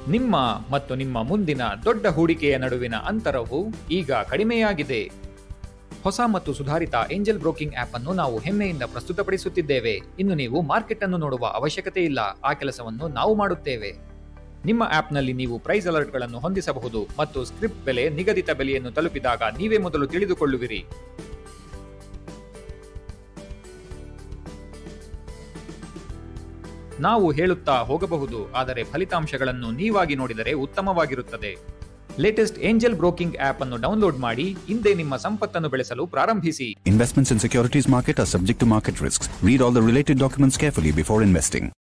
ನಿಮ್ಮ ಮತ್ತು ನಿಮ್ಮ ಮುಂದಿನ ದೊಡ್ಡ ಹೂಡಿಕೆಯ ನಡುವಿನ ಅಂತರವು ಈಗ ಕಡಿಮೆಯಾಗಿದೆ ಹೊಸ ಮತ್ತು ಸುಧಾರಿತ ಏಂಜಲ್ ಬ್ರೋಕಿಂಗ್ ಆಪ್ ಅನ್ನು ನಾವು ಹೆಮ್ಮೆಯಿಂದ ಪ್ರಸ್ತುತಪಡಿಸುತ್ತಿದ್ದೇವೆ ಇನ್ನು ನೀವು ಮಾರ್ಕೆಟ್ ಅನ್ನು ನೋಡುವ ಅವಶ್ಯಕತೆ ಇಲ್ಲ ಆ ಕೆಲಸವನ್ನು ನಾವು ಮಾಡುತ್ತೇವೆ ನಿಮ್ಮ ಆಪ್ನಲ್ಲಿ ನೀವು ಪ್ರೈಸ್ ಅಲರ್ಟ್ಗಳನ್ನು ಹೊಂದಿಸಬಹುದು ಮತ್ತು ಸ್ಕ್ರಿಪ್ಟ್ ಬೆಲೆ ನಿಗದಿತ ಬೆಲೆಯನ್ನು ತಲುಪಿದಾಗ ನೀವೇ ಮೊದಲು ತಿಳಿದುಕೊಳ್ಳುವಿರಿ ನಾವು ಹೇಳುತ್ತಾ ಹೋಗಬಹುದು ಆದರೆ ಫಲಿತಾಂಶಗಳನ್ನು ನೀವಾಗಿ ನೋಡಿದರೆ ಉತ್ತಮವಾಗಿರುತ್ತದೆ ಲೇಟೆಸ್ಟ್ ಏಂಜಲ್ ಬ್ರೋಕಿಂಗ್ ಆಪ್ ಅನ್ನು ಡೌನ್ಲೋಡ್ ಮಾಡಿ ಹಿಂದೆ ನಿಮ್ಮ ಸಂಪತ್ತನ್ನು ಬೆಳೆಸಲು ಪ್ರಾರಂಭಿಸಿ Investments in securities market are subject to market risks. Read all the related documents carefully before investing.